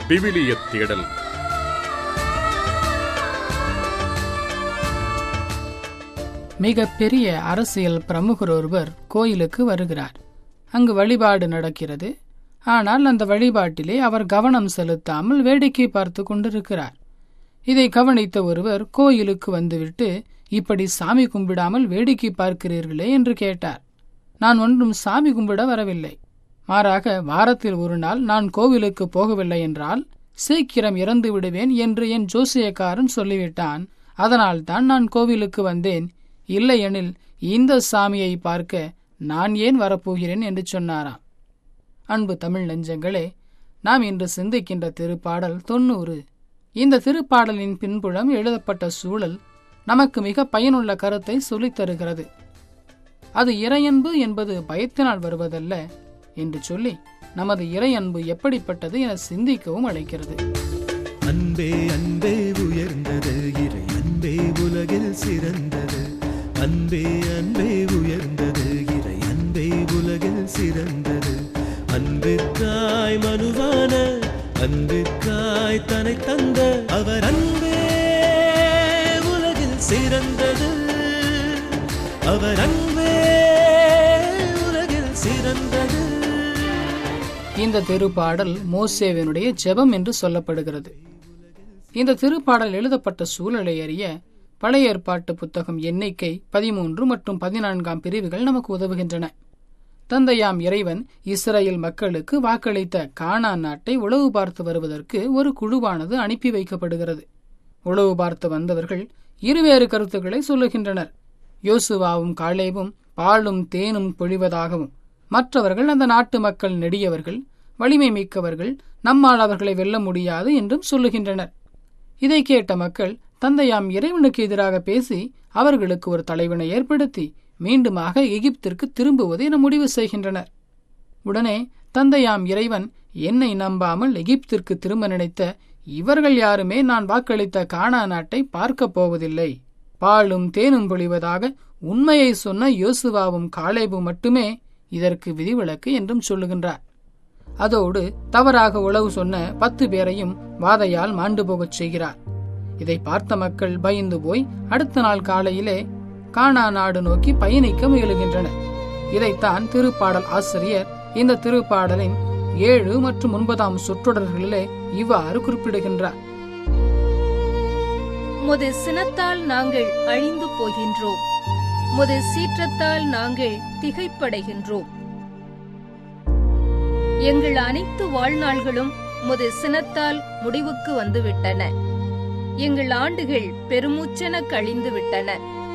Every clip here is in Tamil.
விவிலியத் தேடல் மிக பெரிய அரசியல் பிரமுகர் ஒருவர் கோயிலுக்கு வருகிறார் அங்கு வழிபாடு நடக்கிறது ஆனால் அந்த வழிபாட்டிலே அவர் கவனம் செலுத்தாமல் வேடிக்கை பார்த்து கொண்டிருக்கிறார் இதை கவனித்த ஒருவர் கோயிலுக்கு வந்துவிட்டு இப்படி சாமி கும்பிடாமல் வேடிக்கை பார்க்கிறீர்களே என்று கேட்டார் நான் ஒன்றும் சாமி கும்பிட வரவில்லை மாறாக வாரத்தில் ஒரு நாள் நான் கோவிலுக்கு போகவில்லை என்றால் சீக்கிரம் இறந்து விடுவேன் என்று என் ஜோசியக்காரன் சொல்லிவிட்டான் அதனால்தான் நான் கோவிலுக்கு வந்தேன் இல்லையெனில் இந்த சாமியை பார்க்க நான் ஏன் வரப்போகிறேன் என்று சொன்னாராம் அன்பு தமிழ் நெஞ்சங்களே நாம் இன்று சிந்திக்கின்ற திருப்பாடல் தொண்ணூறு இந்த திருப்பாடலின் பின்புலம் எழுதப்பட்ட சூழல் நமக்கு மிக பயனுள்ள கருத்தை சொல்லித் தருகிறது அது இறையன்பு என்பது பயத்தினால் வருவதல்ல என்று சொல்லி நமது இறையன்பு எப்படிப்பட்டது என சிந்திக்கவும் அழைக்கிறது அன்பே அன்பே உயர்ந்தது இறை அன்பே உலகில் சிறந்தது அன்பே அன்பே உயர்ந்தது இறை அன்பே உலகில் சிறந்தது அன்பிற்காய் மனுவான அன்பிற்காய் தன்னை தந்த அவர் அன்பே உலகில் சிறந்தது அவர் அன்பே உலகில் சிறந்தது இந்த திருப்பாடல் மோசேவினுடைய ஜெபம் என்று சொல்லப்படுகிறது இந்த திருப்பாடல் எழுதப்பட்ட சூழலை அறிய பழைய ஏற்பாட்டு புத்தகம் எண்ணிக்கை பதிமூன்று மற்றும் பதினான்காம் பிரிவுகள் நமக்கு உதவுகின்றன தந்தையாம் இறைவன் இஸ்ரேல் மக்களுக்கு வாக்களித்த கானா நாட்டை உளவு பார்த்து வருவதற்கு ஒரு குழுவானது அனுப்பி வைக்கப்படுகிறது உளவு பார்த்து வந்தவர்கள் இருவேறு கருத்துக்களை சொல்லுகின்றனர் யோசுவாவும் காளேவும் பாலும் தேனும் பொழிவதாகவும் மற்றவர்கள் அந்த நாட்டு மக்கள் நெடியவர்கள் வலிமை மிக்கவர்கள் நம்மால் அவர்களை வெல்ல முடியாது என்றும் சொல்லுகின்றனர் இதை கேட்ட மக்கள் தந்தையாம் இறைவனுக்கு எதிராக பேசி அவர்களுக்கு ஒரு தலைவனை ஏற்படுத்தி மீண்டுமாக எகிப்திற்கு திரும்புவது என முடிவு செய்கின்றனர் உடனே தந்தையாம் இறைவன் என்னை நம்பாமல் எகிப்திற்கு திரும்ப நினைத்த இவர்கள் யாருமே நான் வாக்களித்த கானா நாட்டை பார்க்கப் போவதில்லை பாலும் தேனும் பொழிவதாக உண்மையை சொன்ன யோசுவாவும் காலேபும் மட்டுமே இதற்கு விதிவிலக்கு என்றும் சொல்லுகின்றார் அதோடு தவறாக உளவு சொன்ன பத்து பேரையும் வாதையால் மாண்டு போகச் செய்கிறார் இதை பார்த்த மக்கள் பயந்து போய் அடுத்த நாள் காலையிலே கானா நாடு நோக்கி பயணிக்க முயலுகின்றனர் இதைத்தான் திருப்பாடல் ஆசிரியர் இந்த திருப்பாடலின் ஏழு மற்றும் ஒன்பதாம் சொற்றொடர்களிலே இவ்வாறு குறிப்பிடுகின்றார் முது சினத்தால் நாங்கள் அழிந்து போகின்றோம் முது சீற்றத்தால் நாங்கள் திகைப்படைகின்றோம் எங்கள் அனைத்து வாழ்நாள்களும் முது சினத்தால் முடிவுக்கு வந்துவிட்டன எங்கள் ஆண்டுகள் பெருமூச்சென கழிந்து விட்டன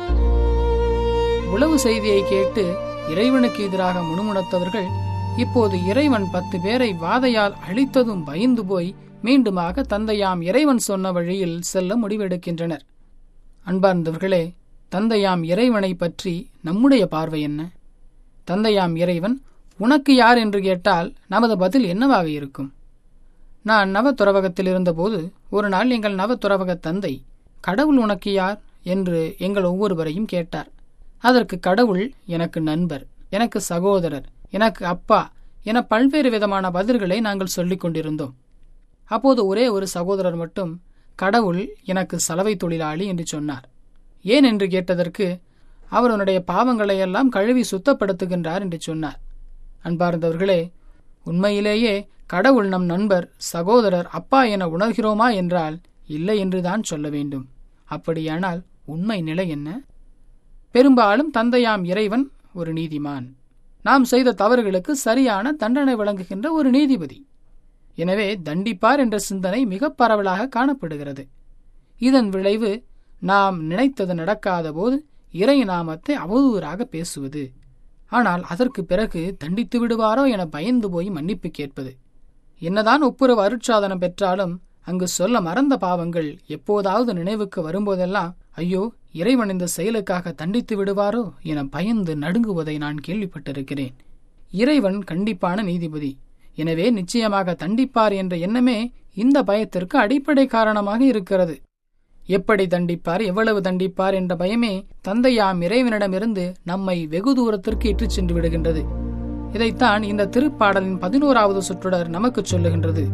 உளவு செய்தியை கேட்டு இறைவனுக்கு எதிராக முணுமுணுத்தவர்கள் இப்போது இறைவன் பத்து பேரை வாதையால் அழித்ததும் பயந்து போய் மீண்டுமாக தந்தையாம் இறைவன் சொன்ன வழியில் செல்ல முடிவெடுக்கின்றனர் அன்பார்ந்தவர்களே தந்தையாம் இறைவனை பற்றி நம்முடைய பார்வை என்ன தந்தையாம் இறைவன் உனக்கு யார் என்று கேட்டால் நமது பதில் என்னவாக இருக்கும் நான் நவத்துறவகத்தில் இருந்தபோது ஒரு நாள் எங்கள் நவத்துறவக தந்தை கடவுள் உனக்கு யார் என்று எங்கள் ஒவ்வொருவரையும் கேட்டார் அதற்கு கடவுள் எனக்கு நண்பர் எனக்கு சகோதரர் எனக்கு அப்பா என பல்வேறு விதமான பதில்களை நாங்கள் சொல்லிக் கொண்டிருந்தோம் அப்போது ஒரே ஒரு சகோதரர் மட்டும் கடவுள் எனக்கு சலவை தொழிலாளி என்று சொன்னார் ஏன் என்று கேட்டதற்கு அவர் உன்னுடைய பாவங்களை எல்லாம் கழுவி சுத்தப்படுத்துகின்றார் என்று சொன்னார் அன்பார்ந்தவர்களே உண்மையிலேயே கடவுள் நம் நண்பர் சகோதரர் அப்பா என உணர்கிறோமா என்றால் இல்லை என்றுதான் சொல்ல வேண்டும் அப்படியானால் உண்மை நிலை என்ன பெரும்பாலும் தந்தையாம் இறைவன் ஒரு நீதிமான் நாம் செய்த தவறுகளுக்கு சரியான தண்டனை வழங்குகின்ற ஒரு நீதிபதி எனவே தண்டிப்பார் என்ற சிந்தனை மிக பரவலாக காணப்படுகிறது இதன் விளைவு நாம் நினைத்தது நடக்காத போது இறை நாமத்தை அவதூறாக பேசுவது ஆனால் அதற்கு பிறகு தண்டித்து விடுவாரோ என பயந்து போய் மன்னிப்பு கேட்பது என்னதான் ஒப்புரவு அருட்சாதனம் பெற்றாலும் அங்கு சொல்ல மறந்த பாவங்கள் எப்போதாவது நினைவுக்கு வரும்போதெல்லாம் ஐயோ இறைவன் இந்த செயலுக்காக தண்டித்து விடுவாரோ என பயந்து நடுங்குவதை நான் கேள்விப்பட்டிருக்கிறேன் இறைவன் கண்டிப்பான நீதிபதி எனவே நிச்சயமாக தண்டிப்பார் என்ற எண்ணமே இந்த பயத்திற்கு அடிப்படை காரணமாக இருக்கிறது எப்படி தண்டிப்பார் எவ்வளவு தண்டிப்பார் என்ற பயமே தந்தையாம் இறைவனிடமிருந்து நம்மை வெகு தூரத்திற்கு இட்டுச் சென்று விடுகின்றது இதைத்தான் இந்த திருப்பாடலின் பதினோராவது சுற்றுடர் நமக்கு சொல்லுகின்றது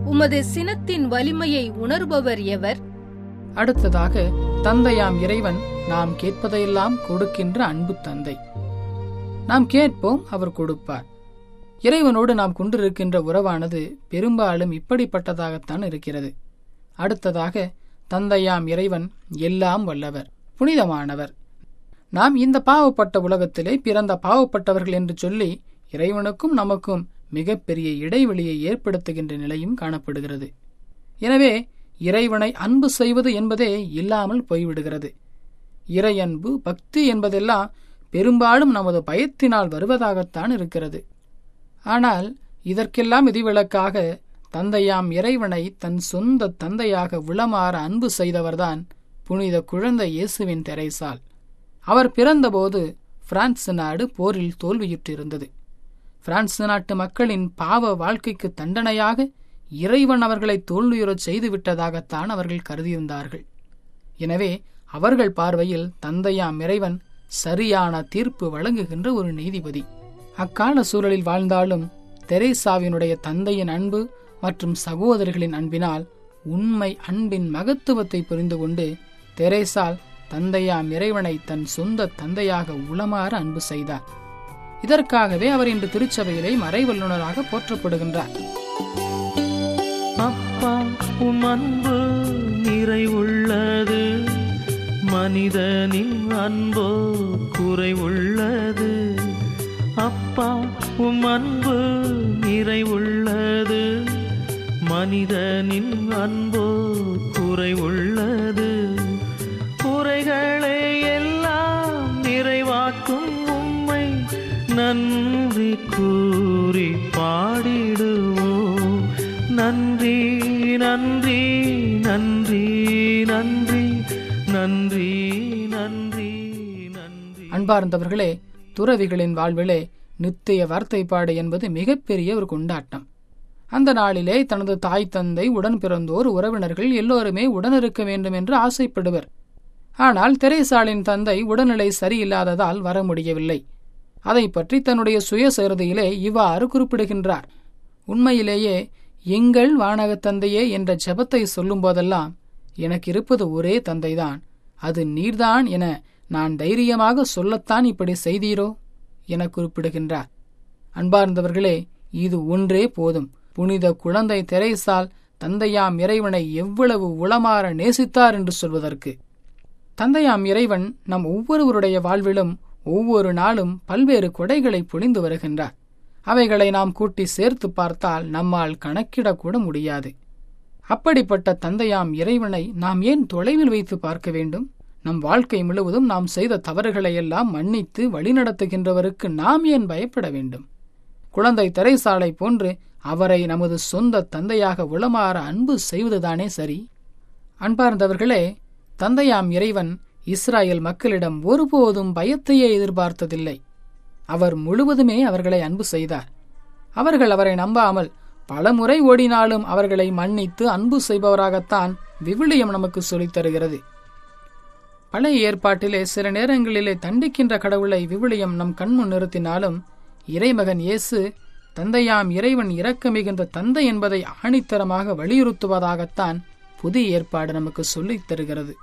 உமது சினத்தின் வலிமையை உணர்பவர் எவர் அடுத்ததாக தந்தையாம் இறைவன் நாம் கேட்பதையெல்லாம் கொடுக்கின்ற அன்பு தந்தை நாம் கேட்போம் அவர் கொடுப்பார் இறைவனோடு நாம் கொண்டிருக்கின்ற உறவானது பெரும்பாலும் இப்படிப்பட்டதாகத்தான் இருக்கிறது அடுத்ததாக தந்தையாம் இறைவன் எல்லாம் வல்லவர் புனிதமானவர் நாம் இந்த பாவப்பட்ட உலகத்திலே பிறந்த பாவப்பட்டவர்கள் என்று சொல்லி இறைவனுக்கும் நமக்கும் மிகப்பெரிய இடைவெளியை ஏற்படுத்துகின்ற நிலையும் காணப்படுகிறது எனவே இறைவனை அன்பு செய்வது என்பதே இல்லாமல் போய்விடுகிறது இறையன்பு பக்தி என்பதெல்லாம் பெரும்பாலும் நமது பயத்தினால் வருவதாகத்தான் இருக்கிறது ஆனால் இதற்கெல்லாம் விதிவிலக்காக தந்தையாம் இறைவனை தன் சொந்த தந்தையாக உளமாற அன்பு செய்தவர்தான் புனித குழந்தை இயேசுவின் தெரைசால் அவர் பிறந்தபோது பிரான்ஸ் நாடு போரில் தோல்வியுற்றிருந்தது பிரான்ஸ் நாட்டு மக்களின் பாவ வாழ்க்கைக்கு தண்டனையாக இறைவன் அவர்களை தோல்வியுறச் செய்துவிட்டதாகத்தான் அவர்கள் கருதியிருந்தார்கள் எனவே அவர்கள் பார்வையில் தந்தையாம் இறைவன் சரியான தீர்ப்பு வழங்குகின்ற ஒரு நீதிபதி அக்கால சூழலில் வாழ்ந்தாலும் தெரேசாவினுடைய தந்தையின் அன்பு மற்றும் சகோதரிகளின் அன்பினால் உண்மை அன்பின் மகத்துவத்தை புரிந்து கொண்டு தெரேசால் தந்தையாம் இறைவனை தன் சொந்த தந்தையாக உளமாற அன்பு செய்தார் இதற்காகவே அவர் இன்று திருச்சபையிலே மறைவல்லுநராக போற்றப்படுகின்றார் அப்பா உம் அன்பு நிறைவுள்ளது மனிதனின் அன்போ குறைவுள்ளது அப்பா உம் அன்பு நிறைவுள்ளது மனிதனின் அன்போ குறைவுள்ளது குறைகளை எல்லாம் நிறைவாக்கும் உம்மை நன்றி கூறி பாடிடுவோம் நன்றி நன்றி நன்றி நன்றி நன்றி நன்றி நன்றி அன்பார்ந்தவர்களே துறவிகளின் வாழ்விலே நித்திய வார்த்தைப்பாடு என்பது மிகப்பெரிய ஒரு கொண்டாட்டம் அந்த நாளிலே தனது தாய் தந்தை உடன் பிறந்தோர் உறவினர்கள் எல்லோருமே உடனிருக்க வேண்டும் என்று ஆசைப்படுவர் ஆனால் தெரேசாளின் தந்தை உடல்நிலை சரியில்லாததால் வர முடியவில்லை அதை பற்றி தன்னுடைய சுயசரிதையிலே இவ்வாறு குறிப்பிடுகின்றார் உண்மையிலேயே எங்கள் வானகத் தந்தையே என்ற ஜெபத்தை சொல்லும் போதெல்லாம் எனக்கு இருப்பது ஒரே தந்தைதான் அது நீர்தான் என நான் தைரியமாக சொல்லத்தான் இப்படி செய்தீரோ என குறிப்பிடுகின்றார் அன்பார்ந்தவர்களே இது ஒன்றே போதும் புனித குழந்தை தெரேசால் தந்தையாம் இறைவனை எவ்வளவு உளமாற நேசித்தார் என்று சொல்வதற்கு தந்தையாம் இறைவன் நம் ஒவ்வொருவருடைய வாழ்விலும் ஒவ்வொரு நாளும் பல்வேறு கொடைகளை பொழிந்து வருகின்றார் அவைகளை நாம் கூட்டி சேர்த்து பார்த்தால் நம்மால் கணக்கிடக்கூட முடியாது அப்படிப்பட்ட தந்தையாம் இறைவனை நாம் ஏன் தொலைவில் வைத்து பார்க்க வேண்டும் நம் வாழ்க்கை முழுவதும் நாம் செய்த தவறுகளை எல்லாம் மன்னித்து வழிநடத்துகின்றவருக்கு நாம் ஏன் பயப்பட வேண்டும் குழந்தை திரைசாலை போன்று அவரை நமது சொந்த தந்தையாக உளமாற அன்பு செய்வதுதானே சரி அன்பார்ந்தவர்களே தந்தையாம் இறைவன் இஸ்ராயேல் மக்களிடம் ஒருபோதும் பயத்தையே எதிர்பார்த்ததில்லை அவர் முழுவதுமே அவர்களை அன்பு செய்தார் அவர்கள் அவரை நம்பாமல் பலமுறை ஓடினாலும் அவர்களை மன்னித்து அன்பு செய்பவராகத்தான் விவிலியம் நமக்கு சொல்லித் தருகிறது பழைய ஏற்பாட்டிலே சில நேரங்களிலே தண்டிக்கின்ற கடவுளை விவிலியம் நம் கண்முன் நிறுத்தினாலும் இறைமகன் இயேசு தந்தையாம் இறைவன் இரக்க மிகுந்த தந்தை என்பதை ஆணித்தரமாக வலியுறுத்துவதாகத்தான் புதிய ஏற்பாடு நமக்கு சொல்லித் தருகிறது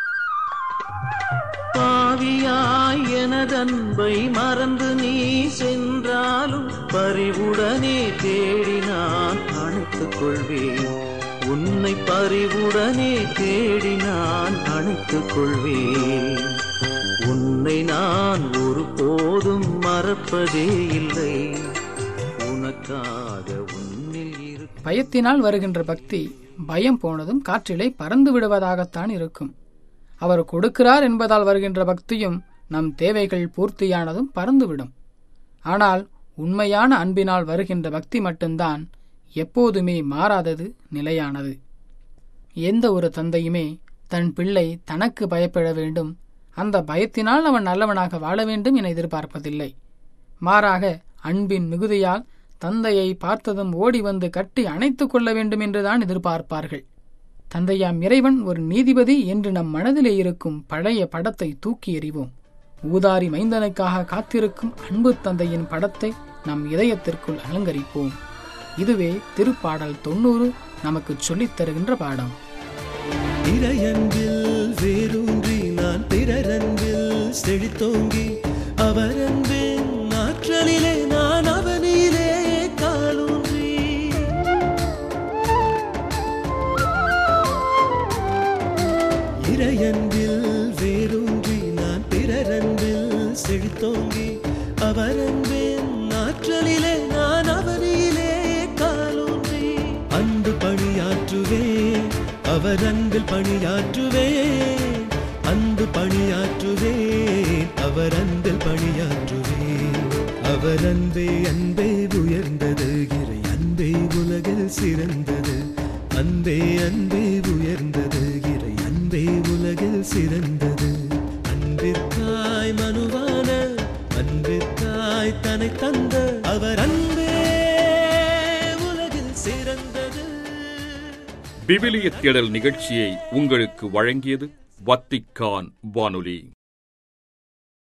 பாவியாய் எனதன்பை மறந்து நீ சென்றாலும் பறிவுடனே தேடி நான் அணைத்துக் கொள்வேன் உன்னை பறிவுடனே தேடி நான் அணைத்துக் கொள்வேன் உன்னை நான் ஒருபோதும் மறப்பதே இல்லை உனக்காக உன்னில் இரு பயத்தினால் வருகின்ற பக்தி பயம் போனதும் காற்றிலே பறந்து விடுவதாகத்தான் இருக்கும் அவர் கொடுக்கிறார் என்பதால் வருகின்ற பக்தியும் நம் தேவைகள் பூர்த்தியானதும் பறந்துவிடும் ஆனால் உண்மையான அன்பினால் வருகின்ற பக்தி மட்டும்தான் எப்போதுமே மாறாதது நிலையானது எந்த ஒரு தந்தையுமே தன் பிள்ளை தனக்கு பயப்பட வேண்டும் அந்த பயத்தினால் அவன் நல்லவனாக வாழ வேண்டும் என எதிர்பார்ப்பதில்லை மாறாக அன்பின் மிகுதியால் தந்தையை பார்த்ததும் ஓடி வந்து கட்டி அணைத்துக் கொள்ள வேண்டும் என்றுதான் எதிர்பார்ப்பார்கள் தந்தையாம் இறைவன் ஒரு நீதிபதி என்று நம் மனதிலே இருக்கும் பழைய படத்தை தூக்கி எறிவோம் ஊதாரி மைந்தனுக்காக காத்திருக்கும் அன்பு தந்தையின் படத்தை நம் இதயத்திற்குள் அலங்கரிப்போம் இதுவே திருப்பாடல் தொண்ணூறு நமக்கு சொல்லித் தருகின்ற பாடம் இறையன்பில் வேரூன்றி நான் பிறரன்பில் செழித்தோங்கி அவரன்பின் ஆற்றலிலே நான் அவனிலே காலூன்றி இறையன்பில் வேரூன்றி நான் பிறரன்பில் செழித்தோங்கி அவரன்பின் ஆற்றலிலே நான் அவனிலே காலூன்றி அன்பு பணியாற்றுவேன் அவர் அன்பில் பணியாற்றுவேன் அன்பு பணியாற்றுவேன் அவர் அன்பில் பணியாற்றுவேன் அவர் அன்பே அன்பே உயர்ந்தது இறை அன்பே உலகில் சிறந்தது அன்பே அன்பே உயர்ந்தது இறை அன்பே உலகில் சிறந்தது அன்பிற்காய் மனுவான அன்பிற்காய் தன்னை தந்த அவர் அன்பே உலகில் சிறந்தது விவிலிய தேடல் நிகழ்ச்சியை உங்களுக்கு வழங்கியது வத்திக்கான் வானொலி